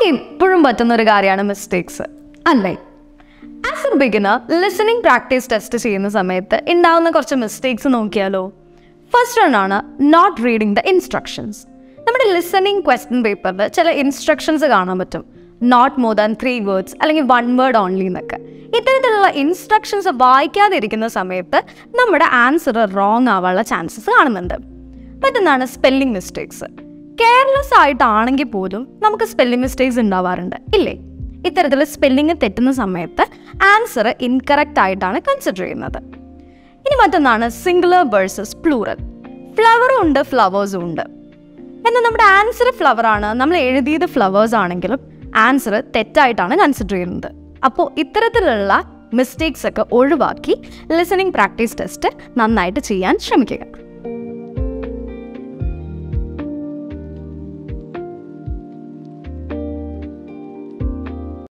എപ്പോഴും പറ്റുന്ന ഒരു കാര്യമാണ് മിസ്റ്റേക്സ് അല്ലേ as a beginner listening practice test ചെയ്യുന്ന സമയത്ത് ഉണ്ടാവുന്ന കുറച്ച് മിസ്റ്റേക്സ് നോക്കിയാലോ ഫസ്റ്റ് വൺ ആണ് നോട്ട് റീഡിങ് ദ ഇൻസ്ട്രക്ഷൻസ് നമ്മുടെ ലിസണിങ് ക്വസ്റ്റ്യൻ പേപ്പറിൽ ചില ഇൻസ്ട്രക്ഷൻസ് കാണാൻ പറ്റും not more than three words അല്ലെങ്കിൽ വൺ വേർഡ് ഓൺലി എന്നൊക്കെ ഇത്തരത്തിലുള്ള ഇൻസ്ട്രക്ഷൻസ് വായിക്കാതിരിക്കുന്ന സമയത്ത് നമ്മുടെ ആൻസർ റോങ് ആവാനുള്ള ചാൻസസ് കാണുന്നുണ്ട് മറ്റൊന്നാണ് സ്പെല്ലിംഗ് മിസ്റ്റേക്സ് കെയർലെസ് ആയിട്ടാണെങ്കിൽ പോലും നമുക്ക് സ്പെല്ലിംഗ് മിസ്റ്റേക്സ് ഉണ്ടാവാറുണ്ട് ഇല്ലേ ഇത്തരത്തിൽ സ്പെല്ലിംഗ് തെറ്റുന്ന സമയത്ത് ആൻസർ ഇൻകറക്റ്റ് ആയിട്ടാണ് കൺസിഡർ ചെയ്യുന്നത് ഇനി മറ്റൊന്നാണ് സിംഗുലർ വേഴ്സസ് പ്ലൂറൽ ഫ്ലവറും ഉണ്ട് ഫ്ലവേഴ്സും ഉണ്ട് എന്നാൽ നമ്മുടെ ആൻസർ ഫ്ലവർ ആണ് നമ്മൾ എഴുതിയത് ഫ്ലവേഴ്സ് ആണെങ്കിലും ആൻസർ തെറ്റായിട്ടാണ് കൺസിഡർ ചെയ്യുന്നത് അപ്പോൾ ഇത്തരത്തിലുള്ള മിസ്റ്റേക്സ് ഒക്കെ ഒഴിവാക്കി ലിസണിങ് പ്രാക്ടീസ് ടെസ്റ്റ് നന്നായിട്ട് ചെയ്യാൻ ശ്രമിക്കുക